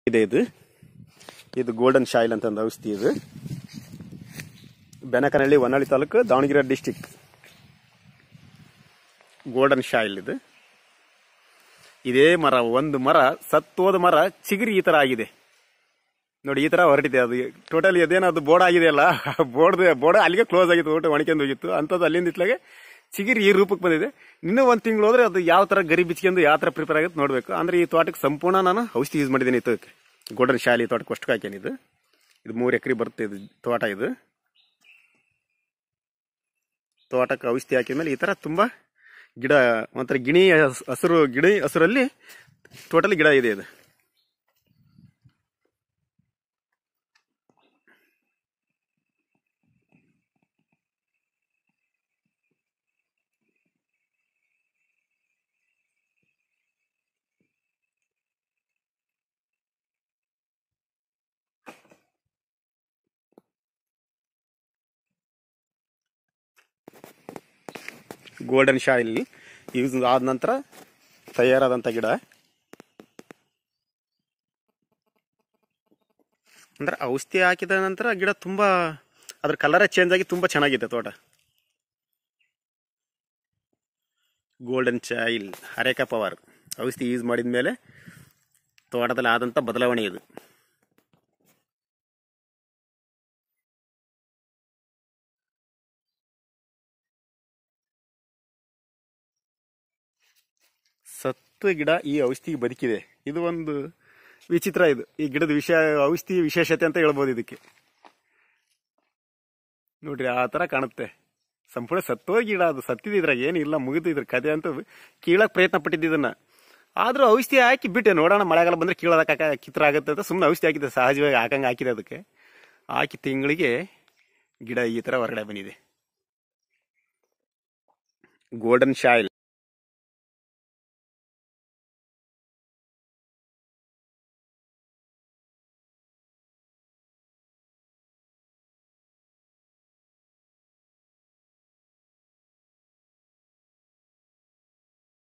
ಇದೆ ಇದು ಇದು ಗೋಲ್ಡನ್ ಶಾಯಿಲ್ ಅಂತ ಒಂದು ಔಷಧಿ ಇದು ಬೆನಕನಹಳ್ಳಿ ಹೊನ್ನಾಳಿ ತಾಲೂಕು ದಾವಣಗೆರೆ ಡಿಸ್ಟಿಕ್ ಗೋಲ್ಡನ್ ಶಾಯಿಲ್ ಇದು ಇದೇ ಮರ ಒಂದು ಮರ ಸತ್ತೋದ ಮರ ಚಿಗುರಿ ಈ ತರ ಆಗಿದೆ ನೋಡಿ ಈ ತರ ಹೊರಟಿದೆ ಅದು ಟೋಟಲಿ ಅದೇನೋ ಅದು ಬೋರ್ಡ್ ಆಗಿದೆ ಅಲ್ಲ ಬೋರ್ಡ್ ಬೋರ್ಡ್ ಅಲ್ಲಿಗೆ ಕ್ಲೋಸ್ ಆಗಿತ್ತು ಒಟ್ಟು ಒಣಕೊಂಡು ಹೋಗಿತ್ತು ಅಂಥದ್ದು ಅಲ್ಲಿಂದ ಇತ್ಲಾಗೆ ಚಿಗಿರಿ ಈ ರೂಪಕ್ಕೆ ಬಂದಿದೆ ಇನ್ನೂ ಒಂದು ತಿಂಗಳು ಹೋದ್ರೆ ಅದು ಯಾವ ತರ ಗರಿ ಬಿಚ್ಕೊಂಡು ಯಾವ ತರ ಪ್ರಿಪೇರ್ ಆಗುತ್ತೆ ನೋಡ್ಬೇಕು ಅಂದ್ರೆ ಈ ತೋಟಕ್ಕೆ ಸಂಪೂರ್ಣ ನಾನು ಔಷಧಿ ಯೂಸ್ ಮಾಡಿದ್ದೀನಿ ಇತ್ತು ಗೋಲ್ಡನ್ ಶಾಲಿ ತೋಟಕ್ಕೆ ಅಷ್ಟು ಹಾಕೇನಿದು ಇದು ಮೂರು ಎಕರೆ ಬರುತ್ತೆ ಇದು ತೋಟ ಇದು ತೋಟಕ್ಕೆ ಔಷಧಿ ಹಾಕಿದ್ಮೇಲೆ ಈ ತರ ತುಂಬಾ ಗಿಡ ಒಂಥರ ಗಿಣಿ ಹಸ್- ಹಸಿರು ಗಿಣಿ ಹಸಿರಲ್ಲಿ ಟೋಟಲಿ ಗಿಡ ಇದೆ ಇದು ಗೋಲ್ಡನ್ ಶಾಯಿಲ್ ಯೂಸ್ ಆದ ನಂತರ ತಯಾರಾದಂಥ ಗಿಡ ಅಂದ್ರೆ ಔಷಧಿ ಹಾಕಿದ ನಂತರ ಗಿಡ ತುಂಬಾ ಅದ್ರ ಕಲರೇ ಚೇಂಜ್ ಆಗಿ ತುಂಬಾ ಚೆನ್ನಾಗಿದೆ ತೋಟ ಗೋಲ್ಡನ್ ಶಾಯಿಲ್ ಹರೇಕ ಪವರ್ ಔಷಧಿ ಯೂಸ್ ಮಾಡಿದ ಮೇಲೆ ತೋಟದಲ್ಲಿ ಆದಂಥ ಬದಲಾವಣೆ ಇದು ಸತ್ತು ಗಿಡ ಈ ಔಷಧಿಗೆ ಬದುಕಿದೆ ಇದು ಒಂದು ವಿಚಿತ್ರ ಇದು ಈ ಗಿಡದ ವಿಷಯ ಔಷಧಿ ವಿಶೇಷತೆ ಅಂತ ಹೇಳ್ಬೋದು ಇದಕ್ಕೆ ನೋಡ್ರಿ ಆ ತರ ಕಾಣುತ್ತೆ ಸಂಪೂರ್ಣ ಸತ್ತೋಗಿ ಗಿಡ ಅದು ಸತ್ತಿದೆ ಇದ್ರಾಗ ಏನಿಲ್ಲ ಮುಗಿದು ಇದ್ರ ಕದೆ ಅಂತ ಕೀಳಕ್ ಪ್ರಯತ್ನ ಪಟ್ಟಿದ್ದು ಇದನ್ನ ಆದ್ರೂ ಔಷಧಿ ಹಾಕಿ ಬಿಟ್ಟೆ ನೋಡೋಣ ಮಳೆಗಾಲ ಬಂದ್ರೆ ಕೀಳೋದಕ್ಕೆ ಕಿತ್ರ ಆಗುತ್ತೆ ಅಂತ ಸುಮ್ಮನೆ ಔಷಧಿ ಹಾಕಿದೆ ಸಹಜವಾಗಿ ಹಾಕಂಗೆ ಹಾಕಿದೆ ಅದಕ್ಕೆ ಹಾಕಿ ತಿಂಗಳಿಗೆ ಗಿಡ ಈ ತರ ಹೊರಗಡೆ ಬಂದಿದೆ ಗೋಲ್ಡನ್ ಶಾಯಿಲ್